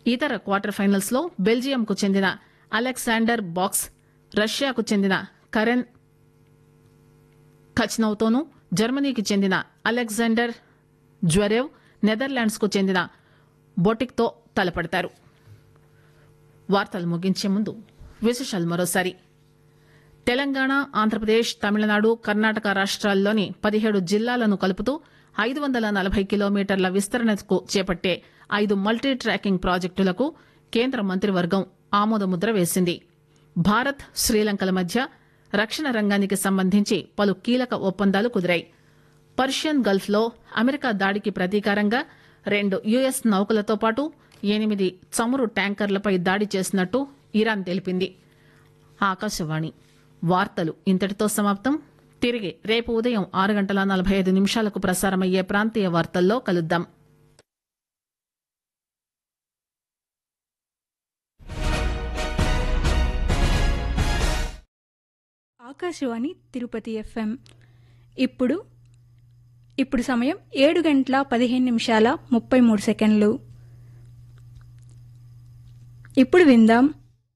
ఇతర quarter finals లో బెల్జియంకు చెందిన అలెగ్జాండర్ బాక్స్ రష్యాకు చెందిన కరెన్ ఖచ్నౌతోనూ జర్మనీకి చెందిన అలెగ్జాండర్ జ్వరేవ్ నెదర్లాండ్స్ కు చెందిన బొటిక్తో తలపడతారు వార్తలు ముగించే ముందు విశేషాలు మరోసారి తెలంగాణ ఆంధ్రప్రదేశ్ తమిళనాడు కర్ణాటక రాష్ట్రాల్లోని పదిహేడు జిల్లాలను కలుపుతూ ఐదు వందల నలభై కిలోమీటర్ల విస్తరణకు చేపట్టే ఐదు మల్టీ ట్రాకింగ్ ప్రాజెక్టులకు కేంద్ర మంత్రివర్గం ఆమోదముద్ర వేసింది భారత్ శ్రీలంకల మధ్య రక్షణ రంగానికి సంబంధించి పలు కీలక ఒప్పందాలు కుదిరాయి పర్షియన్ గల్ఫ్ లో అమెరికా దాడికి ప్రతీకారంగా రెండు యుఎస్ నౌకలతో పాటు ఎనిమిది చమురు ట్యాంకర్లపై దాడి చేసినట్టు ఇరాన్ తెలిపింది ఆకాశవాణి వార్తలు ఇంతటితో సమాప్తం తిరిగి రేపు ఉదయం ఆరు గంటల నలభై ఐదు నిమిషాలకు ప్రసారమయ్యే ప్రాంతీయ వార్తల్లో కలుద్దాం ఆకాశవాణి తిరుపతి ఎఫ్ఎం ఇప్పుడు ఇప్పుడు సమయం ఏడు గంటల పదిహేను నిమిషాల ముప్పై మూడు సెకండ్లు ఇప్పుడు విందాం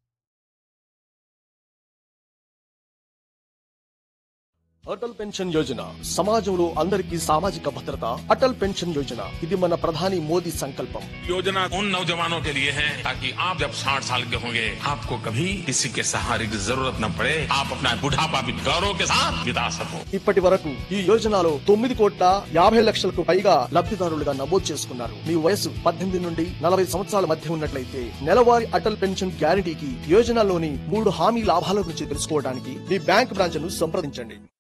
అటల్ పెన్షన్ యోజన సమాజంలో అందరికీ సామాజిక భద్రత అటల్ పెన్షన్ యోజన ఇది మన ప్రధాని మోదీ సంకల్పం योजना उन नौजवानों के लिए है ताकि आप जब 60 साल के होंगे आपको कभी किसी के सहारे की जरूरत न पड़े आप अपना बुढ़ापा भी गौरव के साथ बिता सको ఇప్పటి వరకు ఈ యోజనలో తొమ్మిది కోట్ల యాభై లక్షలకు పైగా లబ్ధిదారులుగా నమోదు చేసుకున్నారు మీ వయసు పద్దెనిమిది నుండి నలభై సంవత్సరాల మధ్య ఉన్నట్లయితే నెలవారీ అటల్ పెన్షన్ గ్యారంటీకి యోజనలోని మూడు హామీ లాభాల గురించి తెలుసుకోవడానికి మీ బ్యాంక్ బ్రాంచ్ ను సంప్రదించండి